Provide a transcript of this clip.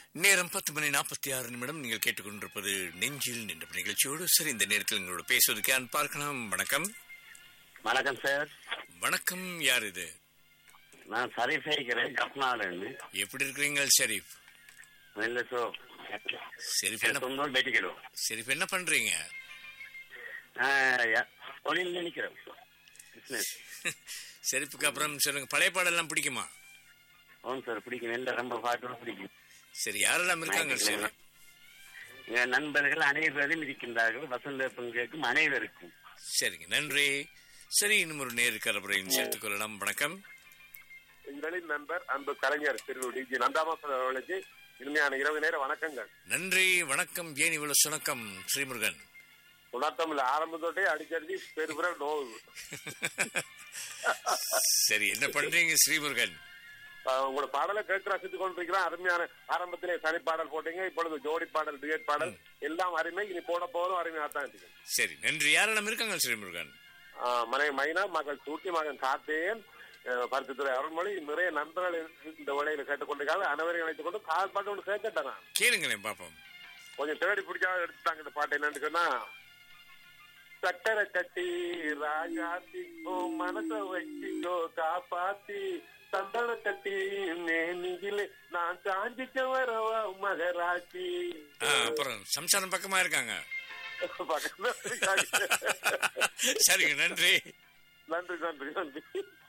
நேரம் பத்து மணி நாற்பத்தி ஆறு நிமிடம் நீங்கள் கேட்டுக்கொண்டிருப்பது நெஞ்சில் நின்ற நிகழ்ச்சியோடு சரி இந்த நேரத்தில் எங்களோட பேசுவதற்கு யார் பார்க்கலாம் வணக்கம் வணக்கம் சார் வணக்கம் யார் இது நான் சரீஃப் இருக்கிறேன் ஜப்னாலேருந்து எப்படி இருக்கிறீங்க ஷெரீப் நல்ல சோ ஷெரீப் என்ன தொண்ணூறு பெட்டிக்கிடும் ஷெரீப் என்ன பண்றீங்க தொழில் நினைக்கிறேன் பிஸ்னஸ் ஷெரீப்புக்கு அப்புறம் சொல்லுங்க பழைய பாடெல்லாம் பிடிக்குமா ஆமாம் சார் பிடிக்கும் நல்ல ரொம்ப பாட்டு பிடிக்கும் சரி யாரெல்லாம் இருக்காங்க சரி எங்க நண்பர்கள் அனைவரும் இருக்கின்றார்கள் வசந்த பங்கேற்கும் அனைவருக்கும் சரிங்க நன்றி சரி இன்னும் ஒரு நேரு கலப்புரையும் சேர்த்துக் கொள்ளலாம் வணக்கம் எங்களின் நண்பர் அன்பு கலைஞர் திரு டி ஜி நந்தாமாசன் அவர்களுக்கு இனிமையான இரவு நேர வணக்கங்கள் நன்றி வணக்கம் ஏன் இவ்வளவு சுணக்கம் ஸ்ரீமுருகன் உணர்த்தமில்ல ஆரம்பத்தோட்டே அடிக்கடி பெருபுற நோவு சரி என்ன பண்றீங்க ஸ்ரீமுருகன் ஆஹ் உங்களோட பாடலை கேட்டு ரசித்துக் கொண்டிருக்கிறேன் அருமையான ஆரம்பத்திலே தனி பாடல் போட்டீங்க இப்பொழுது ஜோடி பாடல் டிகேட் பாடல் எல்லாம் அருமை இனி போட போதும் அருமையாகத்தான் இருக்கு சரி நன்றி யாரெல்லாம் இருக்காங்க ஸ்ரீமுருகன் ஆஹ் மனைவி மைனா மகள் சூட்டி மகன் காத்தேன் ஆஹ் பருத்தித்துறை அருள்மொழி நிறைய நண்பர்கள் இந்த வேலையில கேட்டுக்கொண்டிருக்காங்க அனைவரையும் அழைத்துக் கொண்டு கால் பாட்டு ஒன்று கேட்டுட்டேன் நான் கேளுங்களேன் பாப்போம் கொஞ்சம் தேடி பிடிச்சா எடுத்துட்டாங்க இந்த பாட்டு என்னன்னு சொன்னா சக்கரை கட்டி ராஜாத்தி ஓ மனச வச்சிக்கோ காப்பாத்தி சந்தன கட்டி மேனிகிலே நான் சாஞ்சிக்க வரவா மகராட்சி ஆ, அப்புறம் சம்சாரம் பக்கமா இருக்காங்க பக்கத்துல இருக்காங்க. சரிங்க நன்றி நன்றி நன்றி நன்றி